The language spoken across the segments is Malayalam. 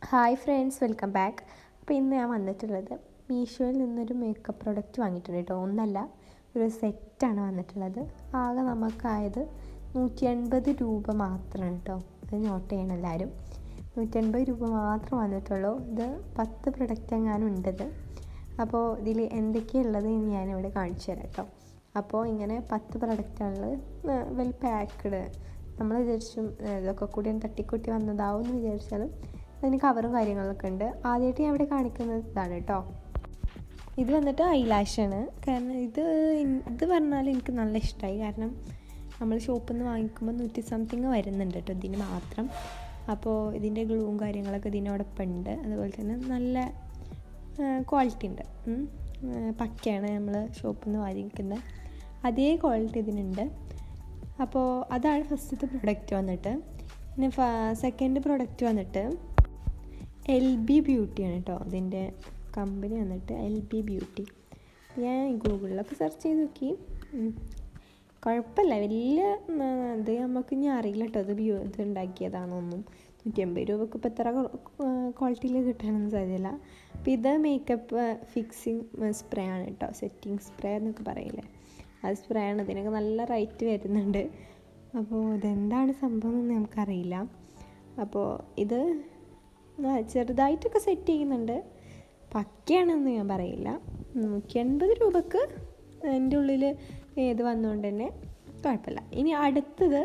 ഹായ് ഫ്രണ്ട്സ് വെൽക്കം ബാക്ക് അപ്പോൾ ഇന്ന് ഞാൻ വന്നിട്ടുള്ളത് മീഷോയിൽ നിന്നൊരു മേക്കപ്പ് പ്രൊഡക്റ്റ് വാങ്ങിയിട്ടുണ്ട് കേട്ടോ ഒന്നല്ല ഒരു സെറ്റാണ് വന്നിട്ടുള്ളത് ആകെ നമുക്കായത് നൂറ്റി എൺപത് രൂപ മാത്രമാണ് കേട്ടോ ഇത് നോട്ട് ചെയ്യണം എല്ലാവരും നൂറ്റൻപത് രൂപ മാത്രം വന്നിട്ടുള്ളൂ ഇത് പത്ത് പ്രൊഡക്റ്റ് എങ്ങാനും ഉണ്ടത് അപ്പോൾ ഇതിൽ എന്തൊക്കെയുള്ളത് എന്ന് ഞാനിവിടെ കാണിച്ചു തരാം കേട്ടോ അപ്പോൾ ഇങ്ങനെ പത്ത് പ്രൊഡക്റ്റാണുള്ളത് വെൽ പാക്ക്ഡ് നമ്മൾ വിചാരിച്ചും ഇതൊക്കെ കൂടി തട്ടിക്കൂട്ടി വന്നതാവും എന്ന് വിചാരിച്ചാലും അതിന് കവറും കാര്യങ്ങളൊക്കെ ഉണ്ട് ആദ്യമായിട്ട് ഞാൻ ഇവിടെ കാണിക്കുന്നത് ഇതാണ് കേട്ടോ ഇത് വന്നിട്ട് ഐലാഷാണ് കാരണം ഇത് ഇത് പറഞ്ഞാൽ എനിക്ക് നല്ല ഇഷ്ടമായി കാരണം നമ്മൾ ഷോപ്പിൽ നിന്ന് വാങ്ങിക്കുമ്പോൾ നൂറ്റി സംതിങ് വരുന്നുണ്ട് കേട്ടോ ഇതിന് മാത്രം അപ്പോൾ ഇതിൻ്റെ ഗ്ലൂവും കാര്യങ്ങളൊക്കെ ഇതിനോടൊപ്പം ഉണ്ട് അതുപോലെ തന്നെ നല്ല ക്വാളിറ്റി ഉണ്ട് പക്കയാണ് നമ്മൾ ഷോപ്പിൽ നിന്ന് വാങ്ങിക്കുന്നത് അതേ ക്വാളിറ്റി ഇതിനുണ്ട് അപ്പോൾ അതാണ് ഫസ്റ്റത്തെ പ്രൊഡക്റ്റ് വന്നിട്ട് പിന്നെ സെക്കൻഡ് പ്രൊഡക്റ്റ് വന്നിട്ട് എൽ ബി ബ്യൂട്ടിയാണ് കേട്ടോ അതിൻ്റെ കമ്പനി വന്നിട്ട് എൽ ബി ബ്യൂട്ടി ഞാൻ ഗൂഗിളിലൊക്കെ സെർച്ച് ചെയ്ത് നോക്കി കുഴപ്പമില്ല വലിയ ഇത് നമുക്ക് ഇനി അറിയില്ല കേട്ടോ അത് ബ്യൂ ഇത് ഉണ്ടാക്കിയതാണൊന്നും നൂറ്റി അമ്പത് രൂപക്ക് ഇപ്പോൾ എത്ര ക്വാളിറ്റിയിൽ കിട്ടാനൊന്നും സാധ്യതയില്ല അപ്പോൾ ഇത് മേക്കപ്പ് ഫിക്സിങ് സ്പ്രേ ആണ് കേട്ടോ സെറ്റിംഗ് സ്പ്രേ എന്നൊക്കെ പറയില്ലേ അത് സ്പ്രേ ആണ് ഇതിനൊക്കെ നല്ല റേറ്റ് വരുന്നുണ്ട് അപ്പോൾ ഇതെന്താണ് സംഭവം എന്ന് നമുക്കറിയില്ല അപ്പോൾ ഇത് ചെറുതായിട്ടൊക്കെ സെറ്റ് ചെയ്യുന്നുണ്ട് പക്കയാണെന്ന് ഞാൻ പറയില്ല നൂറ്റി എൺപത് രൂപക്ക് എൻ്റെ ഉള്ളിൽ ഏത് വന്നുകൊണ്ട് തന്നെ കുഴപ്പമില്ല ഇനി അടുത്തത്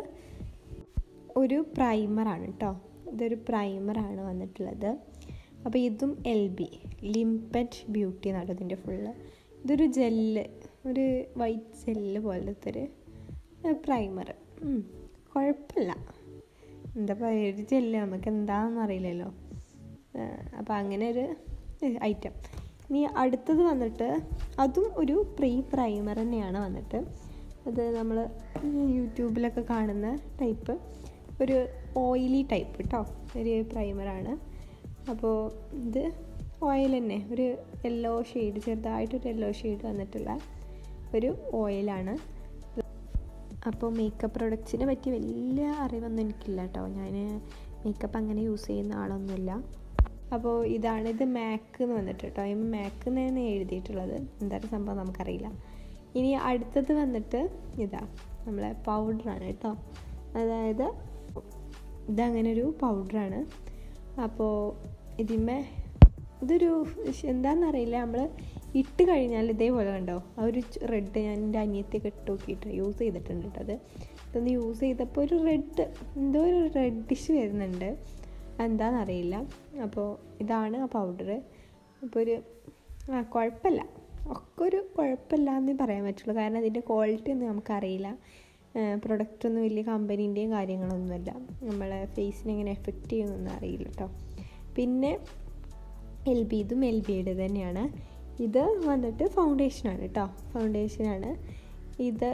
ഒരു പ്രൈമറാണ് കേട്ടോ ഇതൊരു പ്രൈമറാണ് വന്നിട്ടുള്ളത് അപ്പോൾ ഇതും എൽ ബി ലിംപറ്റ് ബ്യൂട്ടി എന്നാണ് ഇതിൻ്റെ ഫുള്ള് ഇതൊരു ജെല്ല് ഒരു വൈറ്റ് ജെല്ല് പോലത്തെ ഒരു പ്രൈമർ കുഴപ്പമില്ല എന്താ പറയുക ഒരു ജെല്ല് നമുക്ക് എന്താണെന്ന് അറിയില്ലല്ലോ അപ്പോൾ അങ്ങനെ ഒരു ഐറ്റം ഇനി അടുത്തത് വന്നിട്ട് അതും ഒരു പ്രീ പ്രൈമർ തന്നെയാണ് വന്നിട്ട് അത് നമ്മൾ യൂട്യൂബിലൊക്കെ കാണുന്ന ടൈപ്പ് ഒരു ഓയിലി ടൈപ്പ് കേട്ടോ ഒരു പ്രൈമറാണ് അപ്പോൾ ഇത് ഓയിൽ തന്നെ ഒരു യെല്ലോ ഷെയ്ഡ് ചെറുതായിട്ടൊരു യെല്ലോ ഷെയ്ഡ് വന്നിട്ടുള്ള ഒരു ഓയിലാണ് അപ്പോൾ മേക്കപ്പ് പ്രൊഡക്ട്സിനെ പറ്റി വലിയ അറിവൊന്നും എനിക്കില്ല കേട്ടോ ഞാൻ മേക്കപ്പ് അങ്ങനെ യൂസ് ചെയ്യുന്ന ആളൊന്നുമില്ല അപ്പോൾ ഇതാണ് ഇത് മാക്ക് എന്ന് വന്നിട്ട് കേട്ടോ ഈ മാക്ക് എന്നാണ് എഴുതിയിട്ടുള്ളത് എന്താണ് സംഭവം നമുക്കറിയില്ല ഇനി അടുത്തത് വന്നിട്ട് ഇതാ നമ്മളെ പൗഡറാണ് കേട്ടോ അതായത് ഇതങ്ങനെ ഒരു പൗഡറാണ് അപ്പോൾ ഇതിന്മേ ഇതൊരു എന്താണെന്നറിയില്ല നമ്മൾ ഇട്ട് കഴിഞ്ഞാൽ ഇതേപോലെ കണ്ടോ ആ ഒരു റെഡ് ഞാൻ എൻ്റെ അനിയത്തിയൊക്കെ ഇട്ട് നോക്കിയിട്ട് യൂസ് ചെയ്തിട്ടുണ്ട് കേട്ടോ അത് ഇതൊന്ന് യൂസ് ചെയ്തപ്പോൾ ഒരു റെഡ് എന്തോ ഒരു റെഡിഷ് വരുന്നുണ്ട് എന്താണെന്നറിയില്ല അപ്പോൾ ഇതാണ് ആ പൗഡർ അപ്പോൾ ഒരു ആ കുഴപ്പമില്ല ഒക്കെ ഒരു കുഴപ്പമില്ല എന്ന് പറയാൻ പറ്റുള്ളൂ കാരണം അതിൻ്റെ ക്വാളിറ്റി ഒന്നും നമുക്കറിയില്ല പ്രൊഡക്റ്റ് ഒന്നും വലിയ കമ്പനീൻ്റെയും കാര്യങ്ങളൊന്നുമല്ല നമ്മളെ ഫേസിനെ എങ്ങനെ എഫക്റ്റ് ചെയ്യുമെന്നൊന്നും അറിയില്ല കേട്ടോ പിന്നെ എൽ ബി ഇതും എൽ ബിയുടെ തന്നെയാണ് ഇത് വന്നിട്ട് ഫൗണ്ടേഷനാണ് കേട്ടോ ഫൗണ്ടേഷനാണ് ഇത്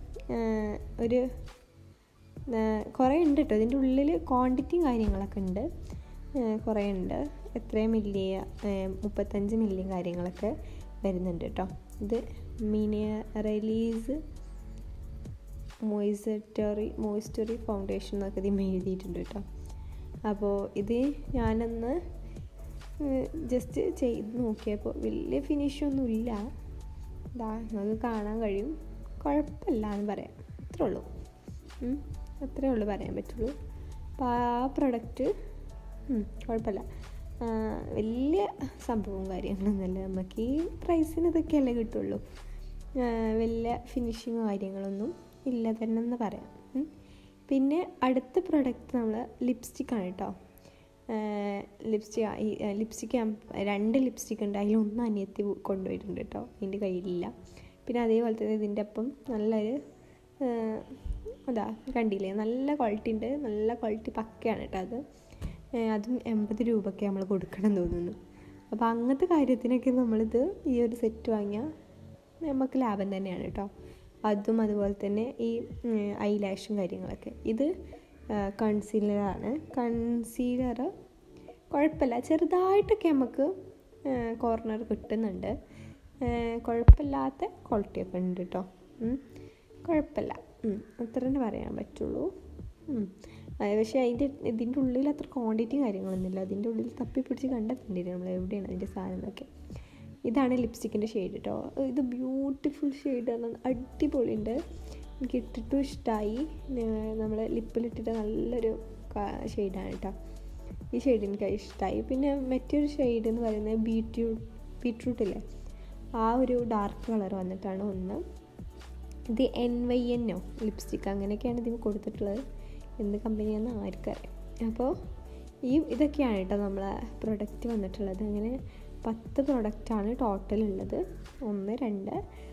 ഒരു കുറേ ഉണ്ട് കേട്ടോ ഇതിൻ്റെ ഉള്ളിൽ ക്വാണ്ടിറ്റിയും കാര്യങ്ങളൊക്കെ ഉണ്ട് കുറേ ഉണ്ട് എത്രയും മില്ലി മുപ്പത്തഞ്ച് മില്ലിയും കാര്യങ്ങളൊക്കെ വരുന്നുണ്ട് കേട്ടോ ഇത് മിനിയറലീസ് മോയിസ്റ്ററി മോയിസ്റ്ററി ഫൗണ്ടേഷൻ എന്നൊക്കെ ഇതിൽ എഴുതിയിട്ടുണ്ട് കേട്ടോ അപ്പോൾ ഇത് ഞാനൊന്ന് ജസ്റ്റ് ചെയ്ത് നോക്കിയപ്പോൾ വലിയ ഫിനിഷൊന്നും ഇല്ല ഇതാ നമുക്ക് കാണാൻ കഴിയും കുഴപ്പമില്ല എന്ന് പറയാം അത്രേ ഉള്ളൂ അത്രേ ഉള്ളൂ പറയാൻ പറ്റുള്ളൂ അപ്പോൾ ആ പ്രൊഡക്റ്റ് കുഴപ്പമില്ല വലിയ സംഭവവും കാര്യങ്ങളൊന്നുമല്ല നമുക്ക് ഈ പ്രൈസിന് ഇതൊക്കെയല്ലേ കിട്ടുള്ളൂ വലിയ ഫിനിഷിങ് കാര്യങ്ങളൊന്നും ഇല്ല തന്നെ എന്ന് പറയാം പിന്നെ അടുത്ത പ്രൊഡക്റ്റ് നമ്മൾ ലിപ്സ്റ്റിക്കാണ് കേട്ടോ ലിപ്സ്റ്റിക് ഈ ലിപ്സ്റ്റിക്ക് രണ്ട് ലിപ്സ്റ്റിക് ഉണ്ട് അതിലൊന്നും അനിയത്തി കൊണ്ടുപോയിട്ടുണ്ട് കേട്ടോ എൻ്റെ കയ്യിലില്ല പിന്നെ അതേപോലെ തന്നെ ഇതിൻ്റെ ഒപ്പം നല്ലൊരു അതാ കണ്ടില്ലേ നല്ല ക്വാളിറ്റി ഉണ്ട് നല്ല ക്വാളിറ്റി പക്കയാണ് കേട്ടോ അത് അതും എൺപത് രൂപയ്ക്ക് നമ്മൾ കൊടുക്കണം തോന്നുന്നു അപ്പോൾ അങ്ങനത്തെ കാര്യത്തിനൊക്കെ നമ്മളിത് ഈ ഒരു സെറ്റ് വാങ്ങിയാൽ നമുക്ക് ലാഭം തന്നെയാണ് കേട്ടോ അതും അതുപോലെ തന്നെ ഈ ഐലാഷും കാര്യങ്ങളൊക്കെ ഇത് കൺസീലറാണ് കൺസീലർ കുഴപ്പമില്ല ചെറുതായിട്ടൊക്കെ നമുക്ക് കോർണർ കിട്ടുന്നുണ്ട് കുഴപ്പമില്ലാത്ത ക്വാളിറ്റിയൊക്കെ ഉണ്ട് കേട്ടോ കുഴപ്പമില്ല അത്ര തന്നെ പറയാൻ പറ്റുള്ളൂ പക്ഷേ അതിൻ്റെ ഇതിൻ്റെ ഉള്ളിൽ അത്ര ക്വാണ്ടിറ്റിയും കാര്യങ്ങളൊന്നുമില്ല അതിൻ്റെ ഉള്ളിൽ തപ്പി പിടിച്ച് കണ്ടെത്തേണ്ടി വരും നമ്മൾ എവിടെയാണ് അതിൻ്റെ സാധനം എന്നൊക്കെ ഇതാണ് ലിപ്സ്റ്റിക്കിൻ്റെ ഷെയ്ഡ് കേട്ടോ ഇത് ബ്യൂട്ടിഫുൾ ഷെയ്ഡാണ് അടിപൊളിയുണ്ട് എനിക്ക് ഇട്ടിട്ടും ഇഷ്ടമായി നമ്മൾ ലിപ്പിലിട്ടിട്ട് നല്ലൊരു ഷെയ്ഡാണ് കേട്ടോ ഈ ഷെയ്ഡ് എനിക്ക് ഇഷ്ടമായി പിന്നെ മറ്റൊരു ഷെയ്ഡ് എന്ന് പറയുന്നത് ബീറ്റ്റൂട്ട് ബീറ്റ്റൂട്ടില്ലേ ആ ഒരു ഡാർക്ക് കളർ വന്നിട്ടാണ് ഒന്ന് ഇത് എൻ വൈ എന്നോ ലിപ്സ്റ്റിക്ക് അങ്ങനെയൊക്കെയാണ് ഇതിന് കൊടുത്തിട്ടുള്ളത് എന്ത് കമ്പനിയാണെന്ന് ആർക്കറിയാം അപ്പോൾ ഈ ഇതൊക്കെയാണ് കേട്ടോ നമ്മളെ പ്രൊഡക്റ്റ് വന്നിട്ടുള്ളത് അങ്ങനെ പത്ത് പ്രൊഡക്റ്റാണ് ടോട്ടൽ ഉള്ളത് ഒന്ന് രണ്ട്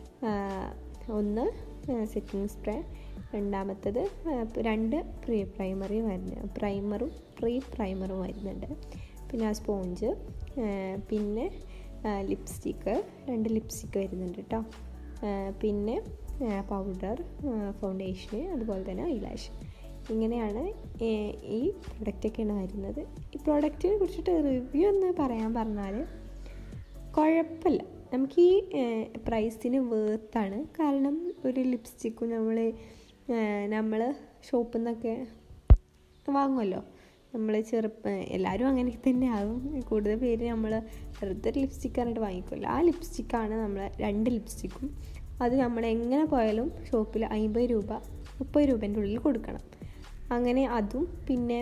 ഒന്ന് സെറ്റിംഗ് സ്പ്രേ രണ്ടാമത്തത് രണ്ട് പ്രീ പ്രൈമറി വരുന്ന പ്രൈമറും പ്രീ പ്രൈമറും വരുന്നുണ്ട് പിന്നെ ആ സ്പോഞ്ച് പിന്നെ ലിപ്സ്റ്റിക്ക് രണ്ട് ലിപ്സ്റ്റിക്ക് വരുന്നുണ്ട് കേട്ടോ പിന്നെ പൗഡർ ഫൗണ്ടേഷന് അതുപോലെ തന്നെ ഐലാഷ് ഇങ്ങനെയാണ് ഈ പ്രൊഡക്റ്റൊക്കെയാണ് വരുന്നത് ഈ പ്രൊഡക്റ്റിനെ കുറിച്ചിട്ട് റിവ്യൂ എന്ന് പറയാൻ പറഞ്ഞാൽ കുഴപ്പമില്ല നമുക്ക് ഈ പ്രൈസിന് വേർത്താണ് കാരണം ഒരു ലിപ്സ്റ്റിക്കും നമ്മൾ നമ്മൾ ഷോപ്പിൽ നിന്നൊക്കെ വാങ്ങുമല്ലോ നമ്മൾ ചെറുപ്പം എല്ലാവരും അങ്ങനെ തന്നെ ആകും കൂടുതൽ പേര് നമ്മൾ വെറുതെ ലിപ്സ്റ്റിക്ക് പറഞ്ഞിട്ട് വാങ്ങിക്കുമല്ലോ ആ ലിപ്സ്റ്റിക്കാണ് നമ്മൾ രണ്ട് ലിപ്സ്റ്റിക്കും അത് നമ്മൾ എങ്ങനെ പോയാലും ഷോപ്പിൽ അമ്പത് രൂപ മുപ്പത് രൂപേൻ്റെ ഉള്ളിൽ കൊടുക്കണം അങ്ങനെ അതും പിന്നെ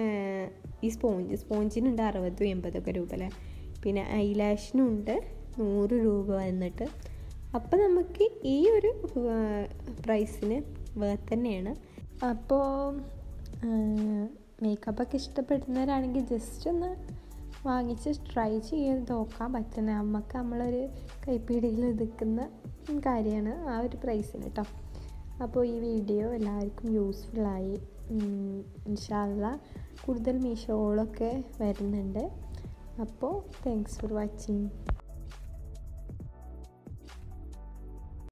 ഈ സ്പോഞ്ച് സ്പോഞ്ചിനുണ്ട് അറുപതും എൺപതൊക്കെ രൂപ അല്ലേ പിന്നെ ഐലാഷിനുണ്ട് നൂറ് രൂപ വന്നിട്ട് അപ്പം നമുക്ക് ഈ ഒരു പ്രൈസിന് വേർത്ത് തന്നെയാണ് അപ്പോൾ മേക്കപ്പൊക്കെ ഇഷ്ടപ്പെടുന്നവരാണെങ്കിൽ ജസ്റ്റ് ഒന്ന് വാങ്ങിച്ച് ട്രൈ ചെയ്ത് നോക്കാൻ പറ്റുന്ന നമുക്ക് നമ്മളൊരു കൈപ്പിടിയിൽ ഒതുക്കുന്ന കാര്യമാണ് ആ ഒരു പ്രൈസിന് കേട്ടോ അപ്പോൾ ഈ വീഡിയോ എല്ലാവർക്കും യൂസ്ഫുള്ളായി ഇൻഷാല്ല കൂടുതൽ മീഷോകളൊക്കെ വരുന്നുണ്ട് അപ്പോൾ താങ്ക്സ് ഫോർ വാച്ചിങ്